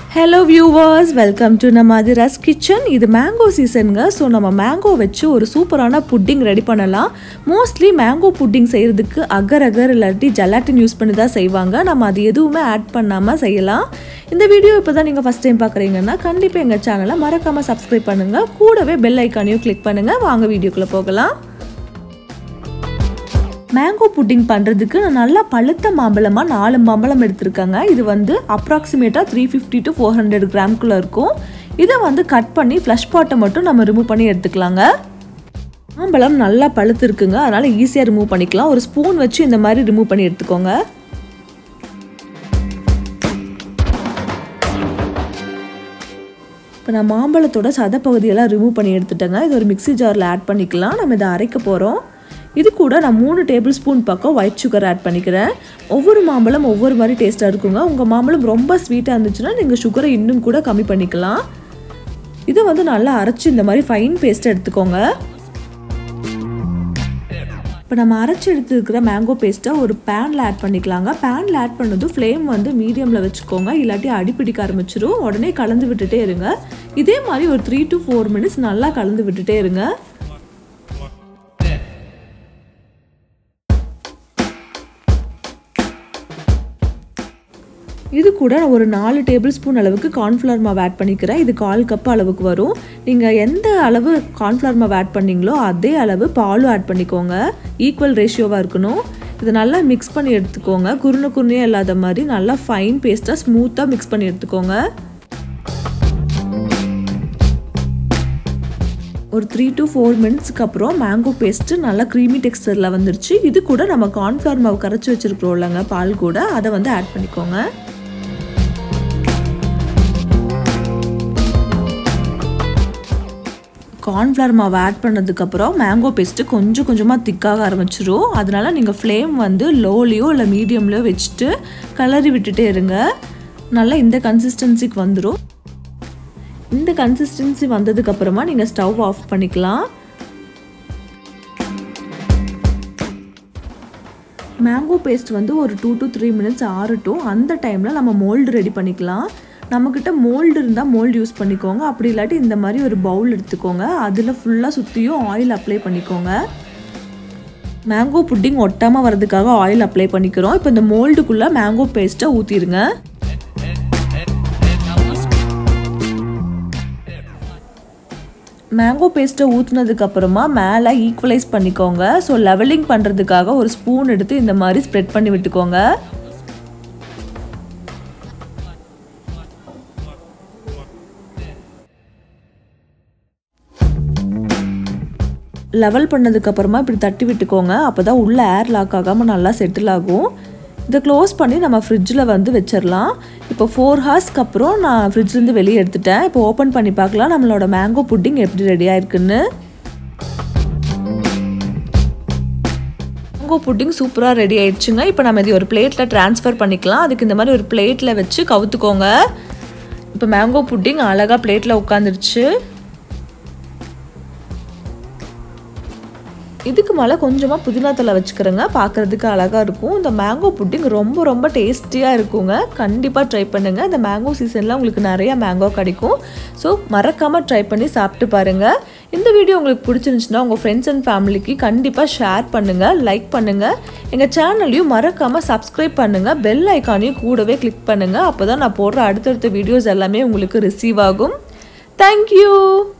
hello viewers welcome to நம்ம Athira's kitchen இது mango சீசனுங்க ஸோ நம்ம மேங்கோ வச்சு ஒரு சூப்பரான புட்டிங் ரெடி பண்ணலாம் மோஸ்ட்லி மேங்கோ புட்டிங் செய்கிறதுக்கு அகர் அகர் இல்லாட்டி ஜலாட்டின் யூஸ் பண்ணி தான் செய்வாங்க நம்ம அது எதுவுமே ஆட் பண்ணாமல் செய்யலாம் இந்த வீடியோ இப்போ தான் நீங்கள் ஃபஸ்ட் டைம் பார்க்குறீங்கன்னா கண்டிப்பாக எங்கள் சேனலை மறக்காமல் சப்ஸ்கிரைப் பண்ணுங்கள் கூடவே பெல் ஐக்கானையும் கிளிக் பண்ணுங்கள் வாங்க வீடியோக்குள்ளே போகலாம் மேங்கோ புட்டிங் பண்ணுறதுக்கு நான் நல்லா பழுத்த மாம்பழமாக நாலு மாம்பழம் எடுத்திருக்கேங்க இது வந்து அப்ராக்சிமேட்டாக three fifty to four hundred கிராம்குள்ளே இருக்கும் இதை வந்து கட் பண்ணி ஃப்ளஷ் பாட்டை மட்டும் நம்ம ரிமூவ் பண்ணி எடுத்துக்கலாங்க மாம்பழம் நல்லா பழுத்து இருக்குங்க அதனால் ஈஸியாக ரிமூவ் பண்ணிக்கலாம் ஒரு ஸ்பூன் வச்சு இந்த மாதிரி ரிமூவ் பண்ணி எடுத்துக்கோங்க இப்போ நான் மாம்பழத்தோட சத பகுதியெல்லாம் ரிமூவ் பண்ணி எடுத்துட்டேங்க இது ஒரு மிக்சி ஜாரில் ஆட் பண்ணிக்கலாம் நம்ம இதை அரைக்க போகிறோம் இது கூட நான் மூணு டேபிள் ஸ்பூன் பக்கம் ஒயிட் சுகர் ஆட் பண்ணிக்கிறேன் ஒவ்வொரு மாம்பழம் ஒவ்வொரு மாதிரி டேஸ்ட்டாக இருக்குங்க உங்கள் மாம்பழம் ரொம்ப ஸ்வீட்டாக இருந்துச்சுன்னா நீங்கள் சுகரை இன்னும் கூட கம்மி பண்ணிக்கலாம் இதை வந்து நல்லா அரைச்சி இந்த மாதிரி ஃபைன் பேஸ்ட் எடுத்துக்கோங்க இப்போ நம்ம அரைச்சி எடுத்துருக்கிற மேங்கோ பேஸ்ட்டை ஒரு பேனில் ஆட் பண்ணிக்கலாங்க பேனில் ஆட் பண்ணதும் ஃப்ளேம் வந்து மீடியமில் வச்சுக்கோங்க இல்லாட்டி அடிப்பிடிக்க ஆரம்பிச்சிடும் உடனே கலந்து விட்டுட்டே இருங்க இதே மாதிரி ஒரு த்ரீ டு ஃபோர் மினிட்ஸ் நல்லா கலந்து விட்டுட்டே இருங்க இது கூட நான் ஒரு நாலு டேபிள் ஸ்பூன் அளவுக்கு கார்ன்ஃப்ளவர் மாவு ஆட் பண்ணிக்கிறேன் இது கால் கப் அளவுக்கு வரும் நீங்கள் எந்த அளவு கார்ன்ஃப்ளவர் மாவு ஆட் பண்ணீங்களோ அதே அளவு பாலும் ஆட் பண்ணிக்கோங்க ஈக்குவல் ரேஷியோவாக இருக்கணும் இது நல்லா மிக்ஸ் பண்ணி எடுத்துக்கோங்க குருணை குருணையாக இல்லாத மாதிரி நல்லா ஃபைன் பேஸ்ட்டாக ஸ்மூத்தாக மிக்ஸ் பண்ணி எடுத்துக்கோங்க ஒரு த்ரீ டு ஃபோர் மினிட்ஸ்க்கு அப்புறம் மேங்கோ பேஸ்ட்டு நல்லா க்ரீமி டெக்ஸ்டரில் வந்துருச்சு இது கூட நம்ம கார்ன்ஃப்ளவர் மாவு கரைச்சி வச்சுருக்கிறோம் இல்லைங்க பால் கூட அதை வந்து ஆட் பண்ணிக்கோங்க கார்ன்ஃப்ளவர் மாவு ஆட் பண்ணதுக்கப்புறம் மேங்கோ பேஸ்ட்டு கொஞ்சம் கொஞ்சமாக திக்காக ஆரம்பிச்சிரும் அதனால் நீங்கள் ஃப்ளேம் வந்து லோலேயோ இல்லை மீடியம்லையோ வச்சுட்டு கலரி விட்டுட்டே இருங்க நல்லா இந்த கன்சிஸ்டன்சிக்கு வந்துடும் இந்த கன்சிஸ்டன்சி வந்ததுக்கப்புறமா நீங்கள் ஸ்டவ் ஆஃப் பண்ணிக்கலாம் மேங்கோ பேஸ்ட் வந்து ஒரு டூ டு த்ரீ மினிட்ஸ் ஆறட்டும் அந்த டைமில் நம்ம மோல்டு ரெடி பண்ணிக்கலாம் நம்மக்கிட்ட மோல்டு இருந்தால் மோல்டு யூஸ் பண்ணிக்கோங்க அப்படி இல்லாட்டி இந்த மாதிரி ஒரு பவுல் எடுத்துக்கோங்க அதில் ஃபுல்லாக சுற்றியும் ஆயில் அப்ளை பண்ணிக்கோங்க மேங்கோ புட்டிங் ஒட்டாமல் வரதுக்காக ஆயில் அப்ளை பண்ணிக்கிறோம் இப்போ இந்த மோல்டுக்குள்ளே மேங்கோ பேஸ்ட்டை ஊற்றிடுங்க மேங்கோ பேஸ்ட்டை ஊற்றுனதுக்கப்புறமா மேலே ஈக்குவலைஸ் பண்ணிக்கோங்க ஸோ லெவலிங் பண்ணுறதுக்காக ஒரு ஸ்பூன் எடுத்து இந்த மாதிரி ஸ்ப்ரெட் பண்ணி விட்டுக்கோங்க லெவல் பண்ணதுக்கப்புறமா இப்படி தட்டி விட்டுக்கோங்க அப்போ தான் உள்ளே ஏர் லாக் ஆகாமல் நல்லா செட்டில் ஆகும் இதை க்ளோஸ் பண்ணி நம்ம ஃப்ரிட்ஜில் வந்து வச்சிடலாம் இப்போ ஃபோர் ஹார்ஸ்க்கு அப்புறம் நான் ஃப்ரிட்ஜ்லேருந்து வெளியே எடுத்துட்டேன் இப்போ ஓப்பன் பண்ணி பார்க்கலாம் நம்மளோட மேங்கோ புட்டிங் எப்படி ரெடியாக இருக்குன்னு மேங்கோ புட்டிங் சூப்பராக ரெடி ஆயிடுச்சுங்க இப்போ நம்ம இது ஒரு பிளேட்டில் ட்ரான்ஸ்ஃபர் பண்ணிக்கலாம் அதுக்கு இந்த மாதிரி ஒரு பிளேட்டில் வச்சு கவுத்துக்கோங்க இப்போ மேங்கோ புட்டிங் அழகாக பிளேட்டில் உட்காந்துருச்சு இதுக்கு மேலே கொஞ்சமாக புதினா தலை வச்சுக்கிறேங்க பார்க்குறதுக்கு அழகாக இருக்கும் இந்த மேங்கோ புட்டிங் ரொம்ப ரொம்ப டேஸ்டியாக இருக்குங்க கண்டிப்பாக ட்ரை பண்ணுங்கள் இந்த மேங்கோ சீசனில் உங்களுக்கு நிறையா மேங்கோ கிடைக்கும் ஸோ மறக்காமல் ட்ரை பண்ணி சாப்பிட்டு பாருங்கள் இந்த வீடியோ உங்களுக்கு பிடிச்சிருந்துச்சுன்னா உங்கள் ஃப்ரெண்ட்ஸ் அண்ட் ஃபேமிலிக்கு கண்டிப்பாக ஷேர் பண்ணுங்கள் லைக் பண்ணுங்கள் எங்கள் சேனலையும் மறக்காமல் சப்ஸ்கிரைப் பண்ணுங்கள் பெல் ஐக்கானையும் கூடவே கிளிக் பண்ணுங்கள் அப்போ தான் நான் போடுற அடுத்தடுத்த வீடியோஸ் எல்லாமே உங்களுக்கு ரிசீவ் ஆகும் தேங்க்யூ